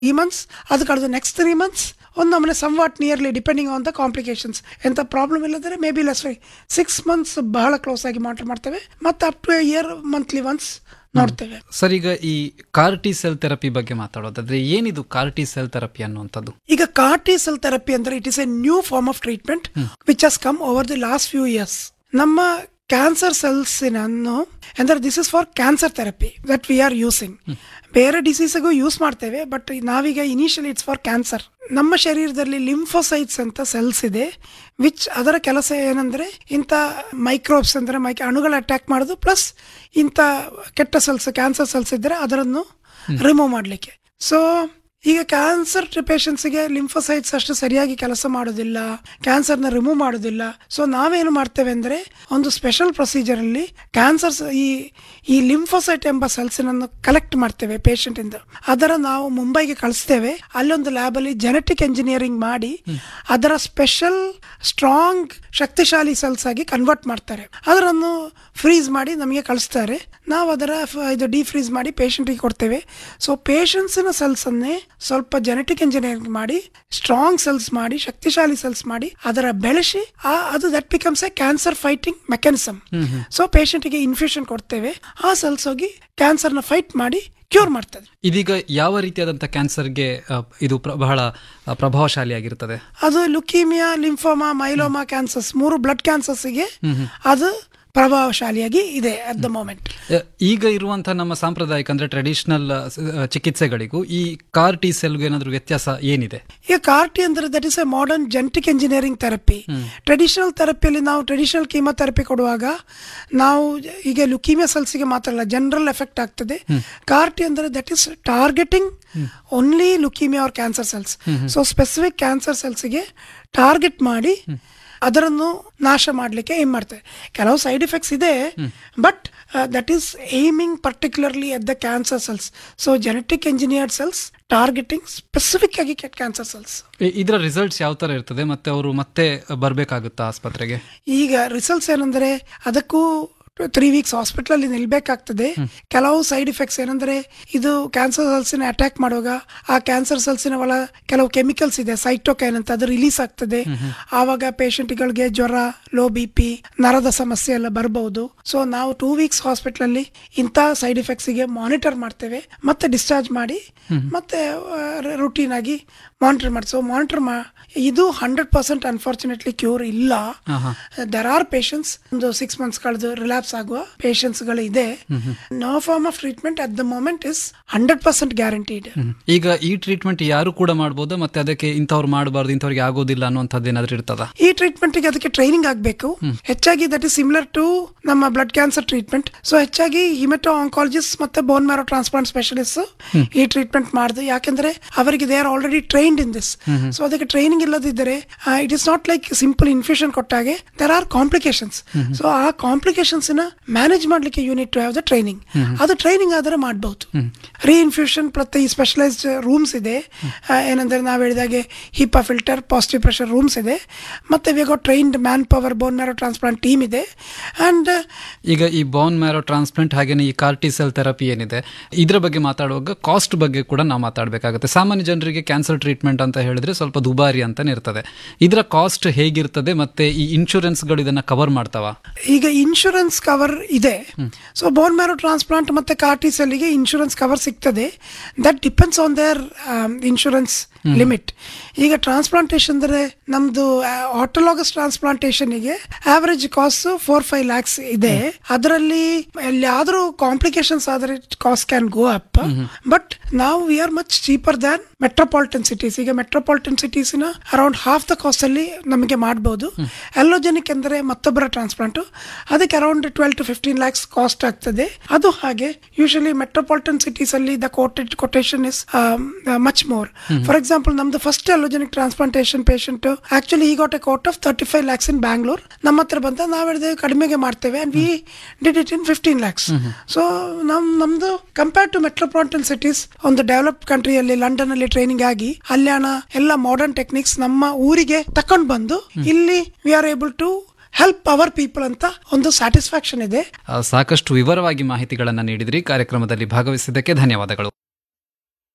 ಈ ಮಂತ್ಸ್ ಅದು ಕಳೆದು ನೆಕ್ಸ್ಟ್ ತ್ರೀ ಮಂತ್ಸ್ ಒಂದು ನಮ್ಮನೆ somewhat nearly depending on the complications ಎಂಥ ಪ್ರಾಬ್ಲಮ್ ಇಲ್ಲದ್ರೆ may be less six months ಬಹಳ ಕ್ಲೋಸ್ ಆಗಿ ಮಾನಿಟರ್ ಮಾಡ್ತೇವೆ ಮತ್ತು up to year monthly once ನೋಡ್ತೇವೆ ಸರ್ ಈಗ ಈ ಕಾರ್ಟಿ ಸೆಲ್ ಥೆರಪಿ ಬಗ್ಗೆ ಮಾತಾಡೋದಾದ್ರೆ ಏನಿದು ಕಾರ್ಟಿ ಸೆಲ್ ಥೆರಪಿ ಅನ್ನುವಂಥದ್ದು ಈಗ ಕಾರ್ಟಿ ಸೆಲ್ ಥೆರಪಿ ಅಂದ್ರೆ it is a new form of treatment which has come over the last few years ನಮ್ಮ ಕ್ಯಾನ್ಸರ್ ಸೆಲ್ಸಿನನ್ನು ಅಂದ್ರೆ this is for cancer therapy that we are using ಬೇರೆ ಡಿಸೀಸ್ಗೂ use ಮಾಡ್ತೇವೆ but ನಾವೀಗ ಇನಿಷಿಯಲಿ ಇಟ್ಸ್ ಫಾರ್ ಕ್ಯಾನ್ಸರ್ ನಮ್ಮ ಶರೀರದಲ್ಲಿ lymphocytes ಅಂತ ಸೆಲ್ಸ್ ಇದೆ ವಿಚ್ ಅದರ ಕೆಲಸ ಏನಂದ್ರೆ ಇಂಥ ಮೈಕ್ರೋಬ್ಸ್ ಅಂದ್ರೆ ಮೈ ಅಣುಗಳ ಅಟ್ಯಾಕ್ ಮಾಡೋದು ಪ್ಲಸ್ ಇಂಥ ಕೆಟ್ಟ ಸೆಲ್ಸ್ ಕ್ಯಾನ್ಸರ್ ಸೆಲ್ಸ್ ಇದ್ದರೆ ಅದನ್ನು ರಿಮೂವ್ ಮಾಡಲಿಕ್ಕೆ ಸೊ ಈಗ ಕ್ಯಾನ್ಸರ್ ಪೇಷಂಟ್ಸ್ಗೆ ಲಿಂಫೋಸೈಟ್ಸ್ ಅಷ್ಟು ಸರಿಯಾಗಿ ಕೆಲಸ ಮಾಡೋದಿಲ್ಲ ಕ್ಯಾನ್ಸರ್ನ ರಿಮೂವ್ ಮಾಡೋದಿಲ್ಲ ಸೊ ನಾವೇನು ಮಾಡ್ತೇವೆ ಅಂದರೆ ಒಂದು ಸ್ಪೆಷಲ್ ಪ್ರೊಸೀಜರಲ್ಲಿ ಕ್ಯಾನ್ಸರ್ ಈ ಈ ಲಿಂಫೋಸೈಟ್ ಎಂಬ ಸೆಲ್ಸಿನನ್ನು ಕಲೆಕ್ಟ್ ಮಾಡ್ತೇವೆ ಪೇಷಂಟಿಂದ ಅದರ ನಾವು ಮುಂಬೈಗೆ ಕಳಿಸ್ತೇವೆ ಅಲ್ಲೊಂದು ಲ್ಯಾಬಲ್ಲಿ ಜೆನೆಟಿಕ್ ಎಂಜಿನಿಯರಿಂಗ್ ಮಾಡಿ ಅದರ ಸ್ಪೆಷಲ್ ಸ್ಟ್ರಾಂಗ್ ಶಕ್ತಿಶಾಲಿ ಸೆಲ್ಸ್ ಆಗಿ ಕನ್ವರ್ಟ್ ಮಾಡ್ತಾರೆ ಅದರನ್ನು ಫ್ರೀಸ್ ಮಾಡಿ ನಮಗೆ ಕಳಿಸ್ತಾರೆ ನಾವು ಅದರ ಫ- ಇದು ಡಿಫ್ರೀಸ್ ಮಾಡಿ ಪೇಷಂಟಿಗೆ ಕೊಡ್ತೇವೆ ಸೊ ಪೇಷಂಟ್ಸಿನ ಸೆಲ್ಸನ್ನೇ ಸ್ವಲ್ಪ ಜೆನೆಟಿಕ್ ಇಂಜಿನಿಯರಿಂಗ್ ಮಾಡಿ ಸ್ಟ್ರಾಂಗ್ ಸೆಲ್ಸ್ ಮಾಡಿ ಶಕ್ತಿಶಾಲಿ ಸೆಲ್ಸ್ ಮಾಡಿ ಅದರ ಬೆಳೆಸಿ ಆ ಅದು that becomes a cancer fighting mechanism so ಪೇಷಂಟಿಗೆ ಇನ್ಫ್ಯೂಷನ್ ಕೊಡ್ತೇವೆ ಆ ಸೆಲ್ಸ್ ಹೋಗಿ ಕ್ಯಾನ್ಸರ್ನ ಫೈಟ್ ಮಾಡಿ ಕ್ಯೂರ್ ಮಾಡ್ತದೆ ಇದೀಗ ಯಾವ ರೀತಿಯಾದಂಥ ಕ್ಯಾನ್ಸರ್ಗೆ ಆ, ಇದು ಪ್ರ- ಬಹಳ ಆ, ಪ್ರಭಾವಶಾಲಿಯಾಗಿರುತ್ತದೆ ಅದು ಲುಕೀಮಿಯಾ ಲಿಂಫೋಮಾ ಮೈಲೋಮಾ ಕ್ಯಾನ್ಸರ್ಸ್ ಮೂರು ಬ್ಲಡ್ ಕ್ಯಾನ್ಸರ್ಸ್ಗೆ ಅದು ಪ್ರಭಾವಶಾಲಿಯಾಗಿ ಇದೆ ಅಟ್ ದ ಮೂಮೆಂಟ್ ಆ, ಈಗ ಇರುವಂತಹ ನಮ್ಮ ಸಾಂಪ್ರದಾಯಿಕ ಅಂದ್ರೆ ಟ್ರೆಡಿಷನಲ್ ಚಿಕಿತ್ಸೆಗಳಿಗೂ ಈ ಕಾರ್ ಟಿ ಸೆಲ್ಗೂ ಏನಾದರೂ ವ್ಯತ್ಯಾಸ ಏನಿದೆ ಈಗ ಕಾರ್ಟಿ ಅಂದ್ರೆ that is a modern genetic engineering therapy traditional ಥೆರಪಿಯಲ್ಲಿ ನಾವು ಟ್ರೆಡಿಷನಲ್ ಕೀಮೋಥೆರಪಿ ಕೊಡುವಾಗ ನಾವು ಈಗ ಲುಕೀಮಿಯಾ ಸೆಲ್ಸ್ಗೆ ಮಾತ್ರ ಅಲ್ಲ ಜನರಲ್ ಎಫೆಕ್ಟ್ ಆಗ್ತದೆ ಕಾರ್ಟಿ ಅಂದ್ರೆ that is targeting only leukaemia or cancer cells so specific cancer ಸೆಲ್ಸ್ಗೆ ಟಾರ್ಗೆಟ್ ಮಾಡಿ ಅದರನ್ನು ನಾಶ ಮಾಡಲಿಕ್ಕೆ ಏಮ್ ಮಾಡ್ತೇವೆ ಕೆಲವು ಸೈಡ್ ಎಫೆಕ್ಟ್ಸ್ ಇದೆ but that is aiming particularly at the cancer cells so genetic engineered cells targeting specific ಆಗಿ ಕ್ಯಾನ್ಸರ್ ಸೆಲ್ಸ್ ಇ- ಇದರ ರಿಸಲ್ಟ್ಸ್ ಯಾವ ತರ ಇರ್ತದೆ ಮತ್ತೆ ಅವರು ಮತ್ತೆ ಬರ್ಬೇಕಾಗುತ್ತಾ ಆಸ್ಪತ್ರೆಗೆ ಈಗ ರಿಸಲ್ಟ್ಸ್ ಏನಂದ್ರೆ ಅದಕ್ಕೂ ತ್ರೀ ವೀಕ್ಸ್ ಹಾಸ್ಪಿಟಲ್ ನಿಲ್ಬೇಕಾಗ್ತದೆ ಕೆಲವು ಸೈಡ್ ಎಫೆಕ್ಟ್ಸ್ ಏನಂದ್ರೆ ಇದು ಕ್ಯಾನ್ಸರ್ ಸೆಲ್ಸಿನ ಅಟ್ಯಾಕ್ ಮಾಡುವಾಗ ಆ ಕ್ಯಾನ್ಸರ್ ಸೆಲ್ಸಿನ ಒಳ ಕೆಲವು ಕೆಮಿಕಲ್ಸ್ ಇದೆ ಸೈಟೋಕೈನ್ ಅಂತ ಅದು ರಿಲೀಸ್ ಆಗ್ತದೆ ಆವಾಗ ಪೇಷಂಟ್ಗಳಿಗೆ ಜ್ವರ ಲೋ ಬಿ ಪಿ ನರದ ಸಮಸ್ಯೆ ಎಲ್ಲ ಬರಬಹುದು ಸೊ ನಾವು ಟೂ ವೀಕ್ಸ್ ಹಾಸ್ಪಿಟಲ್ ಅಲ್ಲಿ ಇಂಥ ಸೈಡ್ ಎಫೆಕ್ಟ್ಸ್ ಗೆ ಮಾನಿಟರ್ ಮಾಡ್ತೇವೆ ಮತ್ತೆ ಡಿಸ್ಚಾರ್ಜ್ ಮಾಡಿ ಮತ್ತೆ ರುಟೀನ್ ಆಗಿ ಮಾನಿಟರ್ ಮಾಡಿ ಸೊ ಮಾನಿಟರ್ ಮಾ ಇದು ಹಂಡ್ರೆಡ್ ಪರ್ಸೆಂಟ್ ಅನ್ಫಾರ್ಚುನೇಟ್ಲಿ ಕ್ಯೂರ್ ಇಲ್ಲ ಆಹಾ. ದರ್ ಆರ್ ಪೇಷನ್ಸ್ ಒಂದು ಸಿಕ್ಸ್ ಮಂತ್ಸ್ ಕಳೆದು ರಿಲ್ಯಾಪ್ಸ್ ಆಗುವ ಪೇಷನ್ಸ್ ಗಳು ಇದೆ no form of treatment at the moment is hundred percent guaranteed ಹ್ಮ್. ಈಗ ಈ ಟ್ರೀಟ್ಮೆಂಟ್ ಯಾರು ಕೂಡ ಮಾಡ್ಬೋದಾ ಮತ್ತೆ ಅದಕ್ಕೆ ಇಂಥವ್ರು ಮಾಡಬಾರ್ದು ಇಂಥವ್ರಿಗೆ ಆಗೋದಿಲ್ಲ ಅನ್ನುವಂಥದ್ದು ಏನಾದ್ರು ಇರ್ತದ ಈ ಟ್ರೀಟ್ಮೆಂಟ್ ಗೆ ಅದಕ್ಕೆ ಟ್ರೈನಿಂಗ್ ಆಗಬೇಕು ಹೆಚ್ಚಾಗಿ ದಟ್ ಇಸ್ ಸಿಮಿಲರ್ ಟು ನಮ್ಮ ಬ್ಲಡ್ ಕ್ಯಾನ್ಸರ್ ಟ್ರೀಟ್ಮೆಂಟ್ ಸೊ ಹೆಚ್ಚಾಗಿ ಹಿಮೆಟೋ ಆಂಕಾಲಜಿಸ್ಟ್ ಮತ್ತೆ ಬೋನ್ ಮ್ಯಾರೋ ಟ್ರಾನ್ಸ್ಪ್ಲಾಂಟ್ ಸ್ಪೆಷಲಿಸ್ಟ್ ಈ ಟ್ರೀಟ್ಮೆಂಟ್ ಮಾಡಿದೆ ಯಾಕೆಂದ್ರೆ ಅವರಿಗೆ they are already trained in this so ಅದಕ್ಕೆ ಟ್ರೈನಿಂಗ್ ಇಲ್ಲದಿದ್ದರೆ it is not like simple infusion ಕೊಟ್ಟಾಗೆ ದರ್ ಆರ್ ಕಾಂಪ್ಲಿಕೇಶನ್ಸ್ ಸೊ ಆ ಕಾಂಪ್ಲಿಕೇಶನ್ಸ್ ನ ಮ್ಯಾನೇಜ್ ಮಾಡ್ಲಿಕ್ಕೆ unit to have the training ಅದು ಟ್ರೈನಿಂಗ್ ಆದರೆ ಮಾಡಬಹುದು ರೀಇನ್ಫ್ಯೂಷನ್ ಪ್ರತಿ ಈ ಸ್ಪೆಷಲೈಸ್ಡ್ ರೂಮ್ಸ್ ಇದೆ ಆ, ಏನಂದ್ರೆ ನಾವು ಹೇಳಿದಾಗೆ HEPA filter positive pressure rooms ಇದೆ ಮತ್ತೆ we got trained manpower bone marrow transplant team ಇದೆ ಅಂಡ್ ಈಗ ಈ ಬೋನ್ ಮ್ಯಾರೋ ಟ್ರಾನ್ಸ್ಪ್ಲಾಂಟ್ ಹಾಗೇನೆ ಈ ಕಾರ್ಟಿಸೆಲ್ ಥೆರಪಿ ಏನಿದೆ ಇದರ ಬಗ್ಗೆ ಮಾತಾಡುವಾಗ ಕಾಸ್ಟ್ ಬಗ್ಗೆ ಕೂಡ ನಾವು ಮಾತಾಡಬೇಕಾಗುತ್ತೆ ಸಾಮಾನ್ಯ ಜನರಿಗೆ ಕ್ಯಾನ್ಸರ್ ಟ್ರೀಟ್ಮೆಂಟ್ ಅಂತ ಹೇಳಿದ್ರೆ ಸ್ವಲ್ಪ ದುಬಾರಿ ಅಂತಾನೆ ಇರ್ತದೆ ಇದರ ಕಾಸ್ಟ್ ಹೇಗಿರ್ತದೆ ಮತ್ತೆ ಈ ಇನ್ಶೂರೆನ್ಸ್ಗಳು ಇದನ್ನ ಕವರ್ ಮಾಡ್ತಾವ ಈಗ ಇನ್ಶೂರೆನ್ಸ್ ಕವರ್ ಇದೆ ಸೊ ಬೋನ್ ಮ್ಯಾರೋ ಟ್ರಾನ್ಸ್ಪ್ಲಾಂಟ್ ಮತ್ತೆ ಕಾರ್ಟಿಸೆಲ್ಗೆ ಇನ್ಶೂರೆನ್ಸ್ ಕವರ್ ಸಿಗ್ತದೆ that depends on their insurance limit ಈಗ ಟ್ರಾನ್ಸ್ಪ್ಲಾಂಟೇಶನ್ ಅಂದ್ರೆ ನಮ್ದು ಆಟೋಲಾಗಸ್ ಟ್ರಾನ್ಸ್ಪ್ಲಾಂಟೇಶನ್ಗೆ average cost four five lakhs ಇದೆ ಅದರಲ್ಲಿ ಎಲ್ಲಿಯಾದ್ರೂ ಕಾಂಪ್ಲಿಕೇಶನ್ಸ್ ಆದರೆ cost can go up but ನಾವು we are much cheaper than metropolitan cities ಈಗ ಮೆಟ್ರೋಪಾಲಿಟನ್ ಸಿಟೀಸ್ನ ಅರೌಂಡ್ ಹಾಫ್ ದ ಕಾಸ್ಟ್ ಅಲ್ಲಿ ನಮಗೆ ಮಾಡಬಹುದು ಎಲ್ಲೋಜೆನಿಕ್ ಅಂದ್ರೆ ಮತ್ತೊಬ್ಬರ ಟ್ರಾನ್ಸ್ಪ್ಲಾಂಟ್ ಅದಕ್ಕೆ around twelve to fifteen lakhs cost ಆಗ್ತದೆ ಅದು ಹಾಗೆ ಯೂಶಲಿ ಮೆಟ್ರೋಪಾಲಿಟನ್ ಸಿಟೀಸ್ ಅಲ್ಲಿ the quoted quotation is much more for example ನಮ್ದು first allogeneic transplantation patient actually ಈ got a quote of thirty five lakhs in Bangalore ನಮ್ಮ ಹತ್ರ ಬಂದ ನಾವು ಹೇಳಿದೆ ಕಡಿಮೆಗೆ ಮಾಡ್ತೇವೆ and we did it in fifteen lakhs so ನಮ್ ನಮ್ದು ಕಂಪೇರ್ ಟು ಮೆಟ್ರೋಪಾಲಿಟನ್ ಸಿಟೀಸ್ ಒಂದು ಡೆವಲಪ್ಡ್ ಕಂಟ್ರಿಯಲ್ಲಿ ಲಂಡನ್ ಅಲ್ಲಿ ಟ್ರೈನಿಂಗ್ ಆಗಿ ಅಲ್ಯಾಣ ಎಲ್ಲ ಮಾಡರ್ನ್ ಟೆಕ್ನಿಕ್ಸ್ ನಮ್ಮ ಊರಿಗೆ ತಕೊಂಡ್ ಬಂದು ಇಲ್ಲಿ we are able to help our people ಅಂತ ಒಂದು ಸ್ಯಾಟಿಸ್ಫ್ಯಾಕ್ಷನ್ ಇದೆ ಆ, ಸಾಕಷ್ಟು ವಿವರವಾಗಿ ಮಾಹಿತಿಗಳನ್ನ ನೀಡಿದ್ರಿ ಕಾರ್ಯಕ್ರಮದಲ್ಲಿ ಭಾಗವಹಿಸಿದ್ದಕ್ಕೆ ಧನ್ಯವಾದಗಳು